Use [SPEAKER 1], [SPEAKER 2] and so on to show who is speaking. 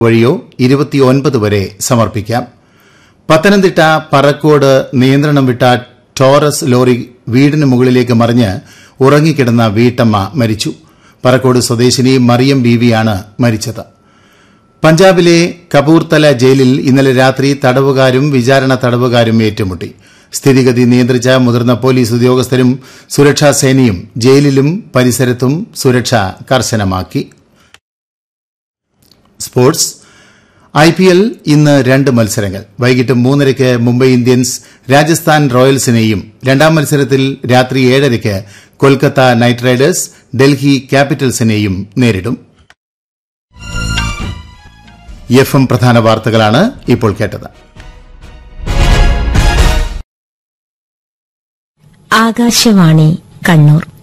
[SPEAKER 1] വഴിയോ ഇരുപത്തിയൊൻപത് വരെ സമർപ്പിക്കാം പത്തനംതിട്ട പറക്കോട് നിയന്ത്രണം വിട്ട ടോറസ് ലോറി വീടിന് മുകളിലേക്ക് മറിഞ്ഞ് ഉറങ്ങിക്കിടന്ന വീട്ടമ്മ മരിച്ചു പറക്കോട് സ്വദേശിനി മറിയം ബീവിയാണ് മരിച്ചത് പഞ്ചാബിലെ കപൂർത്തല ജയിലിൽ ഇന്നലെ രാത്രി തടവുകാരും വിചാരണ തടവുകാരും ഏറ്റുമുട്ടി സ്ഥിതിഗതി നിയന്ത്രിച്ച മുതിർന്ന പോലീസ് ഉദ്യോഗസ്ഥരും സുരക്ഷാ സേനയും ജയിലിലും പരിസരത്തും സുരക്ഷ കർശനമാക്കി സ്പോർട്സ് ഐ പി എൽ ഇന്ന് രണ്ട് മത്സരങ്ങൾ വൈകിട്ട് മൂന്നരയ്ക്ക് മുംബൈ ഇന്ത്യൻസ് രാജസ്ഥാൻ റോയൽസിനെയും രണ്ടാം മത്സരത്തിൽ രാത്രി ഏഴരയ്ക്ക് കൊൽക്കത്ത നൈറ്റ് റൈഡേഴ്സ് ഡൽഹി ക്യാപിറ്റൽസിനെയും നേരിടും എഫ് എം പ്രധാന വാർത്തകളാണ് ഇപ്പോൾ കേട്ടത്
[SPEAKER 2] ആകാശവാണി കണ്ണൂർ